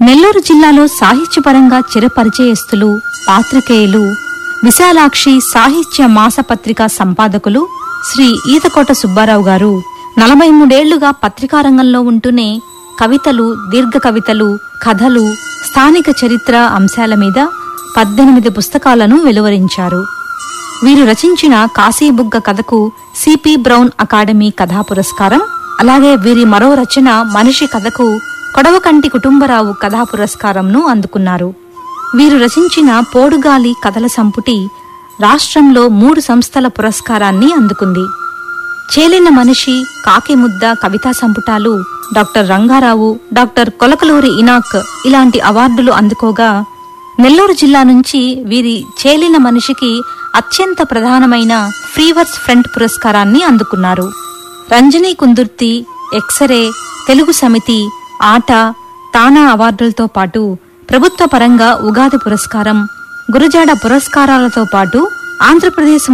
నెల్లూరు జిల్లాలో సాహిత్యపరంగా చిరపరిచయస్తులు పాత్రికేయులు విశాలాక్షి సాహిత్య మాసపత్రిక సంపాదకులు శ్రీ ఈతకోట సుబ్బారావు గారు నలభై మూడేళ్లుగా పత్రికా రంగంలో ఉంటూనే కవితలు దీర్ఘ కవితలు కథలు స్థానిక చరిత్ర అంశాల మీద పద్దెనిమిది పుస్తకాలను వెలువరించారు వీరు రచించిన కాశీబుగ్గ కథకు సిపి బ్రౌన్ అకాడమీ కథా పురస్కారం అలాగే వీరి మరో రచన మనిషి కథకు కొడవకంటి కుటుంబరావు కథా పురస్కారంను అందుకున్నారు వీరు రచించిన పోడుగాలి కథల సంపుటి రాష్ట్రంలో మూడు సంస్థల పురస్కారాన్ని అందుకుంది చేలిన మనిషి కాకిముద్ద కవితా సంపుటాలు డాక్టర్ రంగారావు డాక్టర్ కొలకలూరి ఇనాక్ ఇలాంటి అవార్డులు అందుకోగా నెల్లూరు జిల్లా నుంచి వీరి చేలిన మనిషికి అత్యంత ప్రధానమైన ఫ్రీవర్స్ ఫ్రంట్ పురస్కారాన్ని అందుకున్నారు రంజనీ కుందుర్తి ఎక్సరే తెలుగు సమితి ఆట తానా అవార్డులతో పాటు ప్రభుత్వ పరంగా ఉగాది పురస్కారం గురజాడ పురస్కారాలతో పాటు ఆంధ్రప్రదేశ్